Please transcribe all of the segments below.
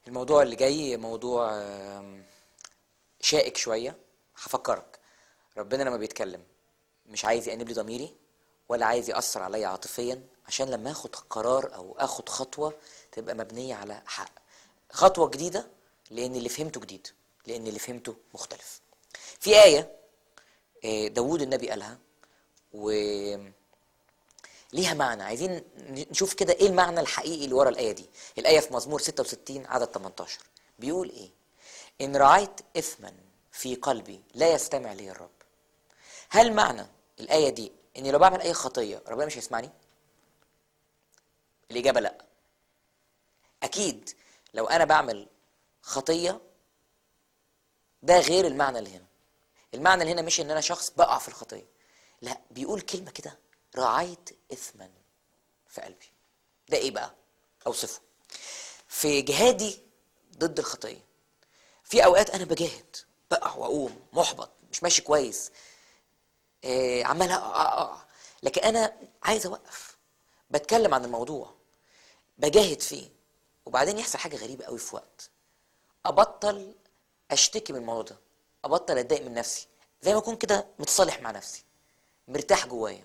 الموضوع اللي جاي موضوع آم، شائك شوية هفكرك ربنا لما بيتكلم مش عايز يأنب لي ضميري ولا عايز يأثر عليا عاطفيا عشان لما اخد قرار او اخد خطوة تبقى مبنية على حق خطوة جديدة لان اللي فهمته جديد لان اللي فهمته مختلف في آية آه، داوود النبي قالها و ليها معنى عايزين نشوف كده ايه المعنى الحقيقي اللي ورا الايه دي الايه في مزمور 66 عدد 18 بيقول ايه ان رعيت اثما في قلبي لا يستمع لي الرب هل معنى الايه دي اني لو بعمل اي خطيه ربنا مش هيسمعني الاجابه لا اكيد لو انا بعمل خطيه ده غير المعنى اللي هنا المعنى اللي هنا مش ان انا شخص بقع في الخطيه لا بيقول كلمه كده رعيت اثما في قلبي ده ايه بقى اوصفه في جهادي ضد الخطيه في اوقات انا بجاهد بقع واقوم محبط مش ماشي كويس آه عمال اقع اقع لكن انا عايز اوقف بتكلم عن الموضوع بجاهد فيه وبعدين يحصل حاجه غريبه قوي في وقت ابطل اشتكي من الموضوع ده ابطل اتضايق من نفسي زي ما اكون كده متصالح مع نفسي مرتاح جوايا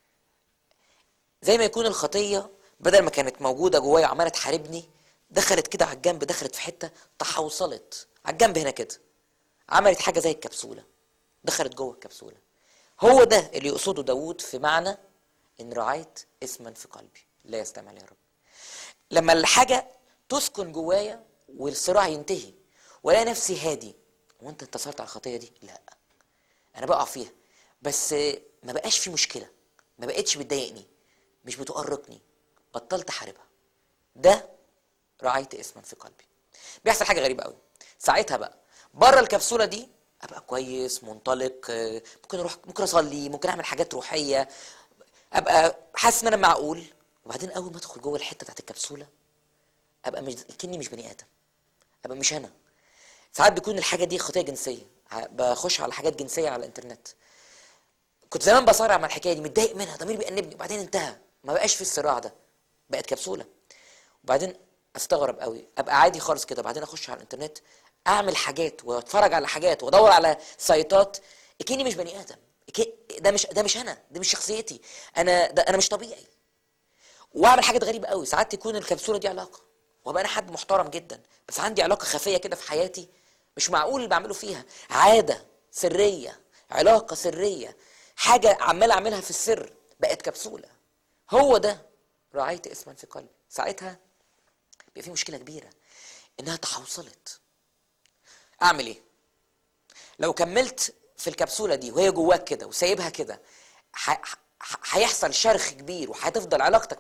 زي ما يكون الخطيه بدل ما كانت موجوده جوايا عماله تحاربني دخلت كده على الجنب دخلت في حته تحوصلت على الجنب هنا كده عملت حاجه زي الكبسوله دخلت جوه الكبسوله هو ده اللي يقصده داوود في معنى ان رعيت اسما في قلبي لا يستمع لي يا رب لما الحاجه تسكن جوايا والصراع ينتهي والاقي نفسي هادي وانت انتصرت على الخطيه دي لا انا بقع فيها بس ما بقاش في مشكله ما بقتش بتضايقني مش بتؤرقني بطلت احاربها ده رعيت اسما في قلبي بيحصل حاجه غريبه قوي ساعتها بقى بره الكبسوله دي ابقى كويس منطلق آه، ممكن اروح ممكن اصلي ممكن اعمل حاجات روحيه ابقى حاسس ان انا معقول وبعدين اول ما ادخل جوه الحته بتاعت الكبسوله ابقى مش كني مش بني ادم ابقى مش انا ساعات بيكون الحاجه دي خطيه جنسيه ع- بخش على حاجات جنسيه على الانترنت كنت زمان بصارع مع الحكايه دي متضايق منها ضميري بيأنبني وبعدين انتهى ما بقاش في الصراع ده بقت كبسوله وبعدين استغرب قوي ابقى عادي خالص كده بعدين اخش على الانترنت اعمل حاجات واتفرج على حاجات وادور على سايتات اكني مش بني ادم إكي- ده مش ده مش انا ده مش شخصيتي انا ده انا مش طبيعي واعمل حاجات غريبه قوي ساعات تكون الكبسوله دي علاقه وابقى انا حد محترم جدا بس عندي علاقه خفيه كده في حياتي مش معقول اللي بعمله فيها عاده سريه علاقه سريه حاجه عمال اعملها في السر بقت كبسوله هو ده رعيت اسما في قلبي ساعتها بيبقى في مشكله كبيره انها تحوصلت اعمل ايه لو كملت في الكبسوله دي وهي جواك كده وسايبها كده ح- ح- هيحصل شرخ كبير وهتفضل علاقتك